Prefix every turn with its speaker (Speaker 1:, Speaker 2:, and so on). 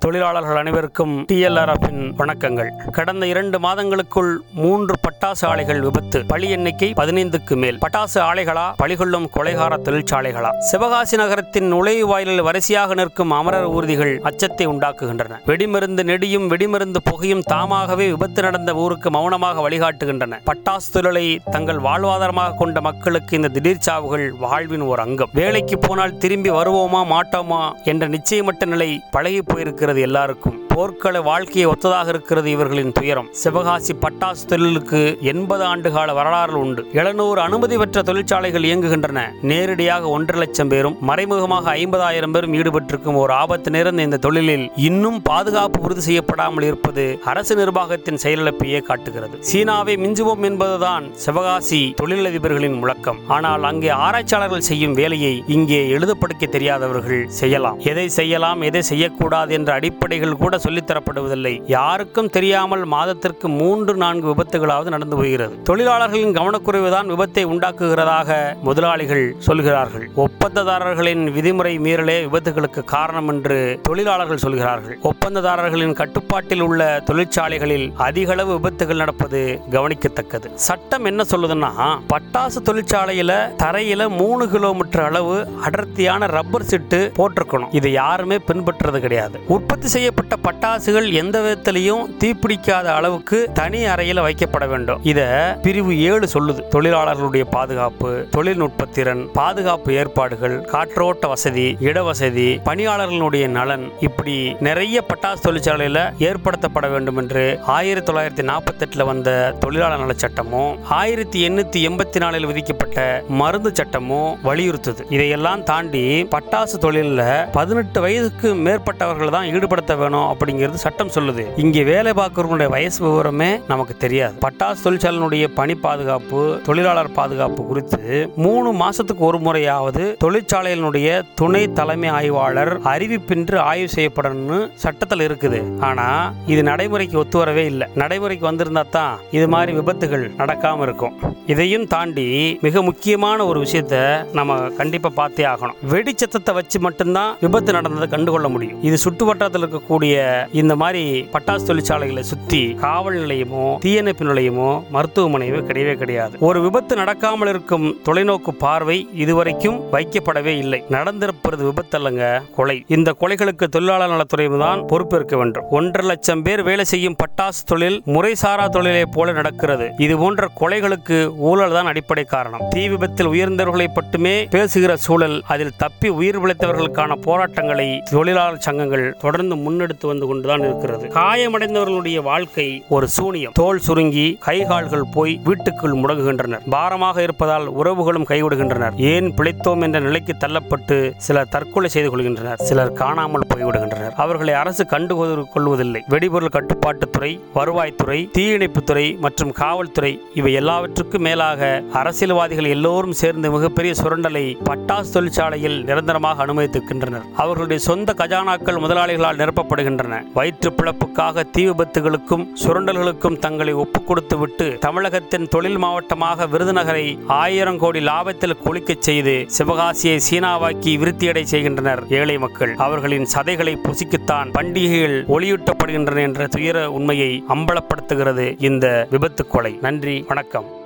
Speaker 1: தொழிலாளர்கள் அனைவருக்கும் டிஎல்ஆர்எஃபின் வணக்கங்கள் கடந்த இரண்டு மாதங்களுக்குள் மூன்று பட்டாசு ஆலைகள் விபத்து பழி எண்ணிக்கை பதினைந்துக்கு மேல் பட்டாசு ஆலைகளா பழிகொள்ளும் கொலைகார தொழிற்சாலைகளா சிவகாசி நகரத்தின் நுழைவாயிலில் வரிசையாக நிற்கும் அமரர் ஊர்திகள் அச்சத்தை உண்டாக்குகின்றன வெடிமருந்து நெடியும் வெடிமருந்து புகையும் தாமாகவே விபத்து நடந்த ஊருக்கு மௌனமாக வழிகாட்டுகின்றன பட்டாசு தொழிலை தங்கள் வாழ்வாதாரமாக கொண்ட மக்களுக்கு இந்த திடீர் சாவுகள் வாழ்வின் ஒரு அங்கம் வேலைக்கு போனால் திரும்பி வருவோமா மாட்டோமா என்ற நிச்சயமற்ற நிலை பழகி போயிருக்கிறது எல்லாருக்கும் போர்க்கள வாழ்க்கையை ஒத்ததாக இருக்கிறது இவர்களின் துயரம் சிவகாசி பட்டாசு தொழிலுக்கு எண்பது ஆண்டு கால வரலாறு உண்டு எழுநூறு அனுமதி பெற்ற தொழிற்சாலைகள் இயங்குகின்றன நேரடியாக ஒன்றரை லட்சம் பேரும் மறைமுகமாக ஐம்பதாயிரம் பேரும் ஈடுபட்டிருக்கும் ஒரு ஆபத்து நிறைந்த இந்த தொழிலில் இன்னும் பாதுகாப்பு உறுதி செய்யப்படாமல் இருப்பது அரசு நிர்வாகத்தின் செயலிழப்பையே காட்டுகிறது சீனாவை மிஞ்சுவோம் என்பதுதான் சிவகாசி தொழிலதிபர்களின் முழக்கம் ஆனால் அங்கே ஆராய்ச்சியாளர்கள் செய்யும் வேலையை இங்கே எழுதப்படுக்க தெரியாதவர்கள் செய்யலாம் எதை செய்யலாம் எதை செய்யக்கூடாது என்ற அடிப்படைகள் கூட சொல்லித்தரப்படுவதில்லை யாருக்கும் தெரியாமல் மாதத்திற்கு மூன்று நான்கு விபத்துகளாவது நடந்து போகிறது தொழிலாளர்களின் கவனக்குறைவுதான் விபத்தை உண்டாக்குகிறதாக முதலாளிகள் சொல்கிறார்கள் ஒப்பந்ததாரர்களின் விதிமுறை மீறலே விபத்துகளுக்கு காரணம் என்று தொழிலாளர்கள் சொல்கிறார்கள் ஒப்பந்ததாரர்களின் கட்டுப்பாட்டில் உள்ள தொழிற்சாலைகளில் அதிக அளவு விபத்துகள் நடப்பது கவனிக்கத்தக்கது சட்டம் என்ன சொல்லுதுன்னா பட்டாசு தொழிற்சாலையில தரையில மூணு கிலோமீட்டர் அளவு அடர்த்தியான ரப்பர் சிட்டு போட்டிருக்கணும் இதை யாருமே பின்பற்றுறது கிடையாது உற்பத்தி செய்யப்பட்ட பட்டாசுகள் எந்த விதத்திலையும் தீப்பிடிக்காத அளவுக்கு தனி அறையில் வைக்கப்பட வேண்டும் இத பிரிவு ஏழு சொல்லுது தொழிலாளர்களுடைய பாதுகாப்பு தொழில்நுட்ப திறன் பாதுகாப்பு ஏற்பாடுகள் காற்றோட்ட வசதி இடவசதி பணியாளர்களுடைய நலன் இப்படி நிறைய பட்டாசு தொழிற்சாலையில ஏற்படுத்தப்பட வேண்டும் என்று ஆயிரத்தி தொள்ளாயிரத்தி நாற்பத்தி எட்டுல வந்த தொழிலாளர் நல சட்டமும் ஆயிரத்தி எண்ணூத்தி எண்பத்தி நாலில் விதிக்கப்பட்ட மருந்து சட்டமும் வலியுறுத்துது இதையெல்லாம் தாண்டி பட்டாசு தொழிலில் பதினெட்டு வயதுக்கு மேற்பட்டவர்கள் தான் ஈடுபடுத்த வேணும் அப்படிங்கிறது சட்டம் சொல்லுது இங்கே வேலை பார்க்கறவங்களுடைய வயசு விவரமே நமக்கு தெரியாது பட்டாசு தொழிற்சாலையினுடைய பணி பாதுகாப்பு தொழிலாளர் பாதுகாப்பு குறித்து மூணு மாசத்துக்கு ஒரு முறையாவது தொழிற்சாலையினுடைய துணை தலைமை ஆய்வாளர் அறிவிப்பின்றி ஆய்வு செய்யப்படணும்னு சட்டத்தில் இருக்குது ஆனா இது நடைமுறைக்கு ஒத்து வரவே இல்லை நடைமுறைக்கு வந்திருந்தா தான் இது மாதிரி விபத்துகள் நடக்காம இருக்கும் இதையும் தாண்டி மிக முக்கியமான ஒரு விஷயத்த நம்ம கண்டிப்பா பார்த்தே ஆகணும் வெடிச்சத்தத்தை வச்சு மட்டும்தான் விபத்து நடந்ததை கண்டுகொள்ள முடியும் இது சுற்று வட்டாரத்தில் இருக்கக்கூடிய இந்த மாதிரி பட்டாசு தொழிற்சாலைகளை சுத்தி காவல் நிலையமோ தீயணைப்பு நிலையமோ மருத்துவமனையோ கிடையவே கிடையாது ஒரு விபத்து நடக்காமல் இருக்கும் தொலைநோக்கு பார்வை இதுவரைக்கும் வைக்கப்படவே இல்லை நடந்திருப்பது விபத்து அல்லங்க கொலை இந்த கொலைகளுக்கு தொழிலாளர் நலத்துறை தான் பொறுப்பேற்க வேண்டும் ஒன்றரை லட்சம் பேர் வேலை செய்யும் பட்டாசு தொழில் முறைசாரா தொழிலை போல நடக்கிறது இது போன்ற கொலைகளுக்கு ஊழல் தான் அடிப்படை காரணம் தீ விபத்தில் உயர்ந்தவர்களை மட்டுமே பேசுகிற சூழல் அதில் தப்பி உயிர் பிழைத்தவர்களுக்கான போராட்டங்களை தொழிலாளர் சங்கங்கள் தொடர்ந்து முன்னெடுத்து வந்து கொண்டுதான் இருக்கிறது காயமடைந்தவர்களுடைய வாழ்க்கை ஒரு சூனியம் தோல் சுருங்கி கை கால்கள் போய் வீட்டுக்குள் முடங்குகின்றனர் பாரமாக இருப்பதால் உறவுகளும் கைவிடுகின்றனர் ஏன் பிழைத்தோம் என்ற நிலைக்கு தள்ளப்பட்டு சிலர் தற்கொலை செய்து கொள்கின்றனர் சிலர் காணாமல் போய்விடுகின்றனர் அவர்களை அரசு கண்டு கொள்வதில்லை வெடிபொருள் கட்டுப்பாட்டுத்துறை வருவாய்த்துறை தீயணைப்புத்துறை மற்றும் காவல்துறை இவை எல்லாவற்றுக்கும் மேலாக அரசியல்வாதிகள் எல்லோரும் சேர்ந்து மிகப்பெரிய சுரண்டலை பட்டாசு தொழிற்சாலையில் நிரந்தரமாக அனுமதித்திருக்கின்றனர் அவர்களுடைய சொந்த கஜானாக்கள் முதலாளிகளால் நிரப்பப்படுகின்றன வயிற்று பிழப்புக்காக தீ விபத்துகளுக்கும் சுரண்டல்களுக்கும் தங்களை ஒப்புக் கொடுத்து விட்டு தமிழகத்தின் தொழில் மாவட்டமாக விருதுநகரை ஆயிரம் கோடி லாபத்தில் குளிக்கச் செய்து சிவகாசியை சீனாவாக்கி விருத்தியடை செய்கின்றனர் ஏழை மக்கள் அவர்களின் சதைகளை புசிக்கத்தான் பண்டிகைகள் ஒளியூட்டப்படுகின்றன என்ற துயர உண்மையை அம்பலப்படுத்துகிறது இந்த விபத்து கொலை நன்றி வணக்கம்